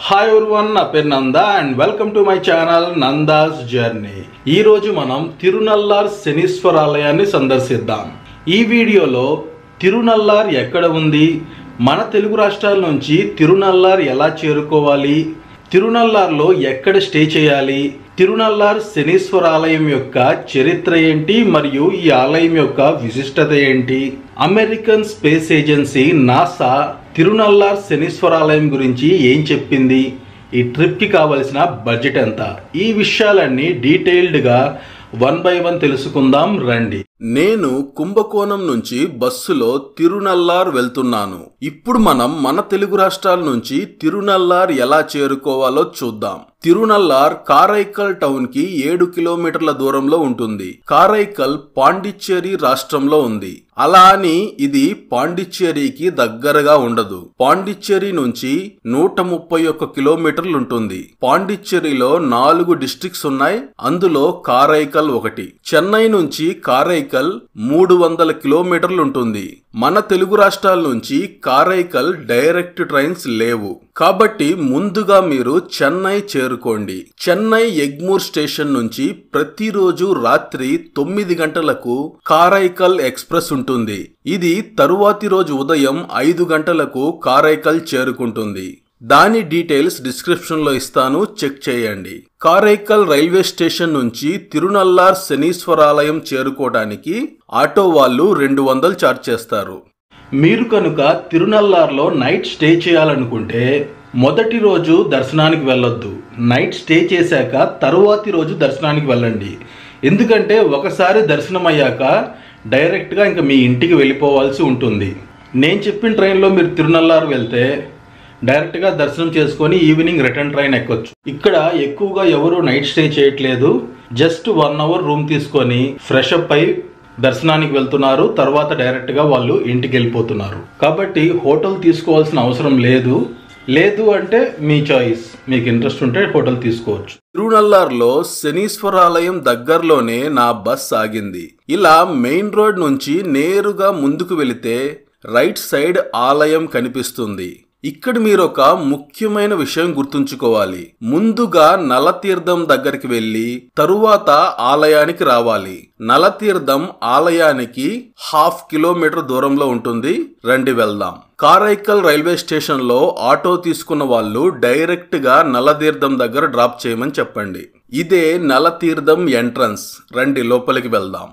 hi everyone నా పేరు Nanda and welcome to my channel Nanda's journey ఈ రోజు మనం తిరునల్లార్ శనీశ్వర ఆలయాన్ని సందర్శిద్దాం ఈ వీడియోలో తిరునల్లార్ ఎక్కడ ఉంది మన తెలుగు రాష్ట్రాల నుంచి తిరునల్లార్ ఎలా చేరుకోవాలి తిరునల్లార్లో ఎక్కడ స్టే చేయాలి తిరునల్లార్ శనీశ్వర ఆలయం యొక్క చరిత్ర ఏంటి మరియు ఈ ఆలయం యొక్క విశిష్టత ఏంటి American space agency NASA Tirunallar Shanishwara ఆలయం గురించి ఏం చెప్పింది ఈ ట్రిప్కి కావలసిన బడ్జెట్ ఎంత ఈ విషయాలన్నీ డీటెయిల్డ్గా వన్ బై వన్ తెలుసుకుందాం రండి నేను కుంభకోణం నుంచి బస్సులో తిరునల్లార్ వెళ్తున్నాను ఇప్పుడు మనం మన తెలుగు రాష్ట్రాల నుంచి తిరునల్లార్ ఎలా చేరుకోవాలో చూద్దాం తిరునల్లార్ కారైకల్ టౌన్ కి ఏడు కిలోమీటర్ల దూరంలో ఉంటుంది కారైకల్ పాండిచ్చేరి రాష్ట్రంలో ఉంది అలా అని ఇది పాండిచ్చేరికి దగ్గరగా ఉండదు పాండిచ్చేరి నుంచి నూట ముప్పై ఒక్క కిలోమీటర్లు ఉంటుంది పాండిచ్చేరిలో నాలుగు డిస్ట్రిక్ట్స్ ఉన్నాయి అందులో కారైకల్ ఒకటి చెన్నై నుంచి కారైకల్ మూడు వందల కిలోమీటర్లు ఉంటుంది మన తెలుగు రాష్ట్రాల నుంచి కారైకల్ డైరెక్ట్ ట్రైన్స్ లేవు కాబట్టి ముందుగా మీరు చెన్నై చేరుకోండి చెన్నై ఎగ్మూర్ స్టేషన్ నుంచి ప్రతిరోజు రాత్రి తొమ్మిది గంటలకు కారైకల్ ఎక్స్ప్రెస్ ఉంటుంది ఇది తరువాతి రోజు ఉదయం ఐదు గంటలకు కారైకల్ చేరుకుంటుంది దాని డీటెయిల్స్ డిస్క్రిప్షన్ లో ఇస్తాను చెక్ చేయండి కారైకల్ రైల్వే స్టేషన్ నుంచి తిరునల్లార్ శనీశ్వరాలయం చేరుకోవడానికి ఆటో వాళ్ళు రెండు వందలు చార్జ్ చేస్తారు మీరు కనుక తిరునల్లార్లో నైట్ స్టే చేయాలనుకుంటే మొదటి రోజు దర్శనానికి వెళ్ళొద్దు నైట్ స్టే చేశాక తరువాతి రోజు దర్శనానికి వెళ్ళండి ఎందుకంటే ఒకసారి దర్శనం అయ్యాక డైరెక్ట్గా ఇంకా మీ ఇంటికి వెళ్ళిపోవాల్సి ఉంటుంది నేను చెప్పిన ట్రైన్లో మీరు తిరునల్లార్ వెళ్తే డైరెక్ట్గా దర్శనం చేసుకొని ఈవినింగ్ రిటర్న్ ట్రైన్ ఎక్కొచ్చు ఇక్కడ ఎక్కువగా ఎవరు నైట్ స్టే చేయట్లేదు జస్ట్ వన్ అవర్ రూమ్ తీసుకొని ఫ్రెష్ అప్ అయి దర్శనానికి వెళ్తున్నారు తర్వాత డైరెక్ట్గా వాళ్ళు ఇంటికి వెళ్ళిపోతున్నారు కాబట్టి హోటల్ తీసుకోవాల్సిన అవసరం లేదు లేదు అంటే మీ చాయిస్ మీకు ఇంట్రెస్ట్ ఉంటే హోటల్ తీసుకోవచ్చు తిరునల్లార్లో శనీశ్వరాలయం దగ్గరలోనే నా బస్ ఆగింది ఇలా మెయిన్ రోడ్ నుంచి నేరుగా ముందుకు వెళితే రైట్ సైడ్ ఆలయం కనిపిస్తుంది ఇక్కడ మీరు ఒక ముఖ్యమైన విషయం గుర్తుంచుకోవాలి ముందుగా నలతీర్థం దగ్గరికి వెళ్లి తరువాత ఆలయానికి రావాలి నలతీర్థం ఆలయానికి హాఫ్ కిలోమీటర్ దూరంలో ఉంటుంది రండి వెళ్దాం కారైకల్ రైల్వే స్టేషన్ లో ఆటో తీసుకున్న వాళ్ళు డైరెక్ట్ గా నలతీర్థం దగ్గర డ్రాప్ చేయమని చెప్పండి ఇదే నలతీర్థం ఎంట్రన్స్ రండి లోపలికి వెళ్దాం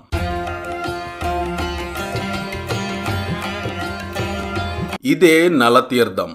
ఇదే నలతీర్థం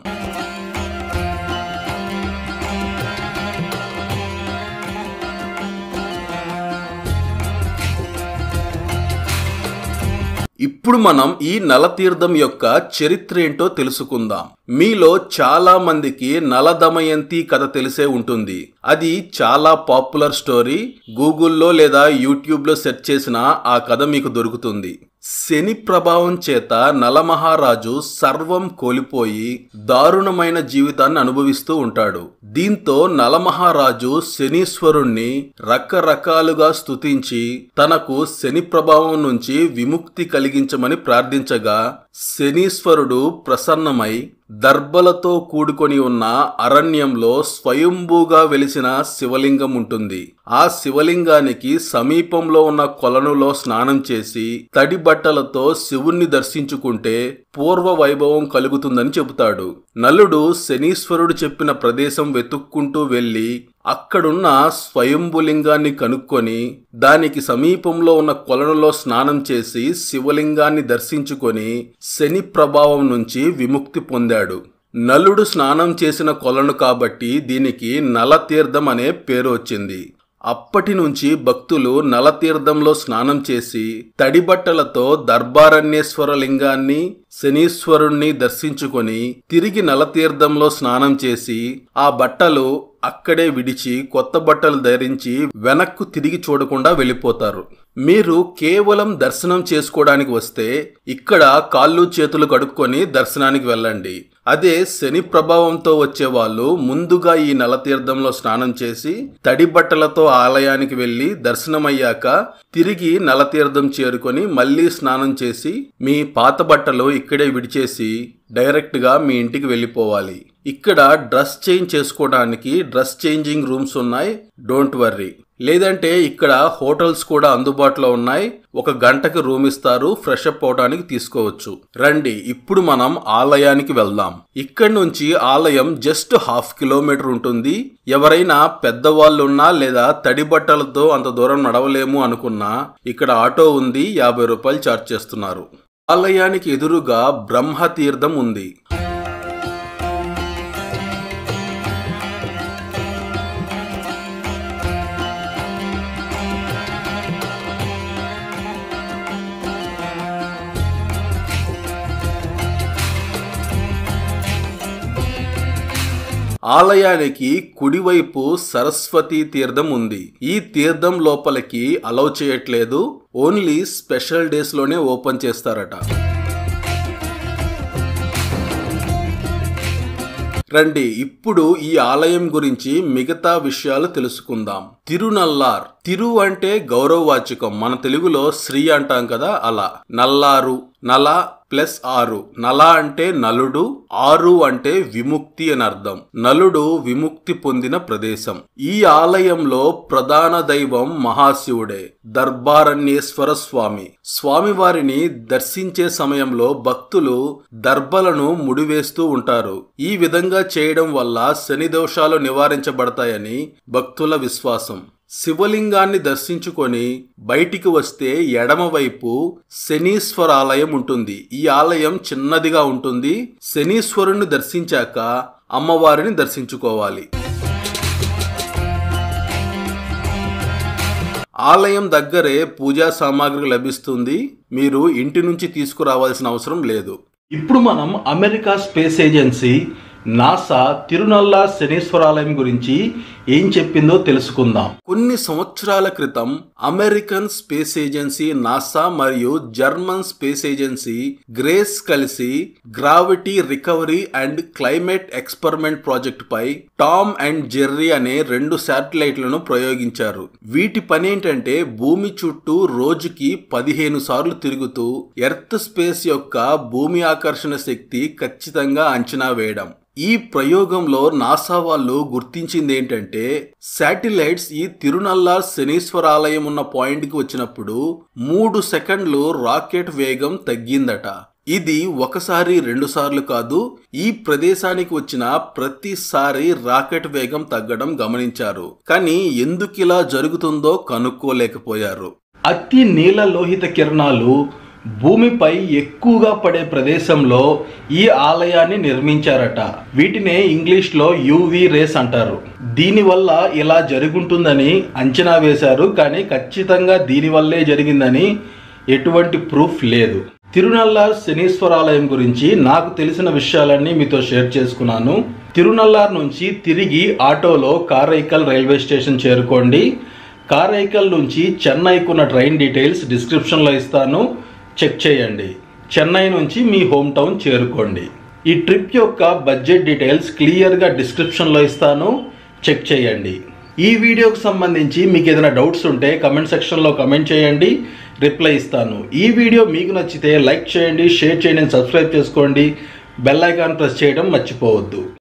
ఇప్పుడు మనం ఈ నలతీర్థం యొక్క చరిత్ర ఏంటో తెలుసుకుందాం మీలో చాలా మందికి నలదమయంతి కథ తెలిసే ఉంటుంది అది చాలా పాపులర్ స్టోరీ గూగుల్లో లేదా యూట్యూబ్లో సెర్చ్ చేసిన ఆ కథ మీకు దొరుకుతుంది శని ప్రభావం చేత నలమహారాజు సర్వం కోల్పోయి దారుణమైన జీవితాన్ని అనుభవిస్తూ ఉంటాడు దీంతో నలమహారాజు శనీశ్వరుణ్ణి రకరకాలుగా స్తుతించి తనకు శని ప్రభావం నుంచి విముక్తి కలిగించమని ప్రార్థించగా శనీశ్వరుడు ప్రసన్నమై దర్భలతో కూడుకొని ఉన్న అరణ్యంలో స్వయంభూగా వెలిసిన శివలింగం ఉంటుంది ఆ శివలింగానికి సమీపంలో ఉన్న కొలనులో స్నానం చేసి తడి బట్టలతో శివుణ్ణి దర్శించుకుంటే పూర్వ వైభవం కలుగుతుందని చెబుతాడు నలుడు శనీశ్వరుడు చెప్పిన ప్రదేశం వెతుక్కుంటూ వెళ్లి అక్కడున్న స్వయంభులింగాన్ని కనుక్కొని దానికి సమీపంలో ఉన్న కొలనులో స్నానం చేసి శివలింగాన్ని దర్శించుకొని శని ప్రభావం నుంచి విముక్తి పొందాడు నలుడు స్నానం చేసిన కొలను కాబట్టి దీనికి నలతీర్థం అనే పేరు వచ్చింది అప్పటి నుంచి భక్తులు నలతీర్థంలో స్నానం చేసి తడి బట్టలతో దర్బారణ్యేశ్వర లింగాన్ని శనీశ్వరుణ్ణి దర్శించుకొని తిరిగి నలతీర్థంలో స్నానం చేసి ఆ బట్టలు అక్కడే విడిచి కొత్త బట్టలు ధరించి వెనక్కు తిరిగి చూడకుండా వెళ్ళిపోతారు మీరు కేవలం దర్శనం చేసుకోవడానికి వస్తే ఇక్కడ కాళ్ళు చేతులు కడుక్కొని దర్శనానికి వెళ్ళండి అదే శని ప్రభావంతో వచ్చే వాళ్ళు ముందుగా ఈ నలతీర్థంలో స్నానం చేసి తడి బట్టలతో ఆలయానికి వెళ్లి దర్శనమయ్యాక తిరిగి నలతీర్థం చేరుకొని మళ్ళీ స్నానం చేసి మీ పాత బట్టలు ఇక్కడే విడిచేసి డైరెక్ట్ గా మీ ఇంటికి వెళ్ళిపోవాలి ఇక్కడ డ్రెస్ చేంజ్ చేసుకోవడానికి డ్రెస్ చేంజింగ్ రూమ్స్ ఉన్నాయి డోంట్ వర్రీ లేదంటే ఇక్కడ హోటల్స్ కూడా అందుబాటులో ఉన్నాయి ఒక గంటకి రూమ్ ఇస్తారు ఫ్రెష్ అప్ అవడానికి తీసుకోవచ్చు రండి ఇప్పుడు మనం ఆలయానికి వెళ్దాం ఇక్కడి నుంచి ఆలయం జస్ట్ హాఫ్ కిలోమీటర్ ఉంటుంది ఎవరైనా పెద్దవాళ్ళు ఉన్నా లేదా తడి బట్టలతో అంత దూరం నడవలేము అనుకున్నా ఇక్కడ ఆటో ఉంది యాభై రూపాయలు ఛార్జ్ చేస్తున్నారు ఆలయానికి ఎదురుగా బ్రహ్మ తీర్థం ఉంది ఆలయానికి కుడివైపు సరస్వతి తీర్థం ఉంది ఈ తీర్థం లోపలికి అలౌ చేయట్లేదు ఓన్లీ స్పెషల్ డేస్ లోనే ఓపెన్ చేస్తారట రండి ఇప్పుడు ఈ ఆలయం గురించి మిగతా విషయాలు తెలుసుకుందాం తిరునల్లార్ తిరు అంటే గౌరవవాచకం మన తెలుగులో శ్రీ అంటాం కదా అలా నల్లారు నల ప్లస్ ఆరు నల అంటే నలుడు ఆరు అంటే విముక్తి అని అర్థం నలుడు విముక్తి పొందిన ప్రదేశం ఈ ఆలయంలో ప్రధాన దైవం మహాశివుడే దర్బారణ్యేశ్వర స్వామి స్వామివారిని దర్శించే సమయంలో భక్తులు దర్భలను ముడివేస్తూ ఉంటారు ఈ విధంగా చేయడం వల్ల శని దోషాలు నివారించబడతాయని భక్తుల విశ్వాసం శివలింగాన్ని దర్శించుకొని బయటికి వస్తే ఎడమవైపు శనీశ్వర ఆలయం ఉంటుంది ఈ ఆలయం చిన్నదిగా ఉంటుంది శనీశ్వరుని దర్శించాక అమ్మవారిని దర్శించుకోవాలి ఆలయం దగ్గరే పూజా సామాగ్రి లభిస్తుంది మీరు ఇంటి నుంచి తీసుకురావాల్సిన అవసరం లేదు ఇప్పుడు మనం America space agency NASA Tirunalla శనీశ్వరాలయం గురించి ఏం చెప్పిందో తెలుసుకుందాం కొన్ని సంవత్సరాల క్రితం అమెరికన్ స్పేస్ ఏజెన్సీ నాసా మరియు జర్మన్ స్పేస్ ఏజెన్సీ గ్రేస్ కలిసి gravity recovery and climate experiment project పై టామ్ అండ్ జెర్రీ అనే రెండు శాటిలైట్లను ప్రయోగించారు వీటి పని ఏంటంటే భూమి చుట్టూ రోజుకి పదిహేను సార్లు తిరుగుతూ ఎర్త్ స్పేస్ యొక్క భూమి ఆకర్షణ శక్తి ఖచ్చితంగా అంచనా వేయడం ఈ ప్రయోగంలో నాసా వాళ్ళు గుర్తించింది ఏంటంటే శాటిలైట్స్ ఈ తిరునల్లార్ శనీశ్వర ఆలయం ఉన్న పాయింట్ కి వచ్చినప్పుడు మూడు సెకండ్లు రాకెట్ వేగం తగ్గిందట ఇది ఒకసారి రెండు సార్లు కాదు ఈ ప్రదేశానికి వచ్చిన ప్రతిసారి రాకెట్ వేగం తగ్గడం గమనించారు కానీ ఎందుకిలా జరుగుతుందో కనుక్కోలేకపోయారు అతి నీల లోహిత కిరణాలు భూమిపై ఎక్కువగా పడే ప్రదేశంలో ఈ ఆలయాన్ని నిర్మించారట వీటినే ఇంగ్లీష్లో యూవి రేస్ అంటారు దీనివల్ల ఇలా జరుగుంటుందని అంచనా వేశారు కానీ ఖచ్చితంగా దీనివల్లే జరిగిందని ఎటువంటి ప్రూఫ్ లేదు తిరునల్లార్ శనీశ్వరాలయం గురించి నాకు తెలిసిన విషయాలన్నీ మీతో షేర్ చేసుకున్నాను తిరునల్లార్ నుంచి తిరిగి ఆటోలో కారైకల్ రైల్వే స్టేషన్ చేరుకోండి కారైకల్ నుంచి చెన్నైకున్న ట్రైన్ డీటెయిల్స్ డిస్క్రిప్షన్లో ఇస్తాను చెక్ చేయండి చెన్నై నుంచి మీ హోమ్ టౌన్ చేరుకోండి ఈ ట్రిప్ యొక్క బడ్జెట్ డీటెయిల్స్ క్లియర్గా డిస్క్రిప్షన్లో ఇస్తాను చెక్ చేయండి ఈ వీడియోకి సంబంధించి మీకు ఏదైనా డౌట్స్ ఉంటే కమెంట్ సెక్షన్లో కమెంట్ చేయండి రిప్లై ఇస్తాను ఈ వీడియో మీకు నచ్చితే లైక్ చేయండి షేర్ చేయండి సబ్స్క్రైబ్ చేసుకోండి బెల్ ఐకాన్ ప్రెస్ చేయడం మర్చిపోవద్దు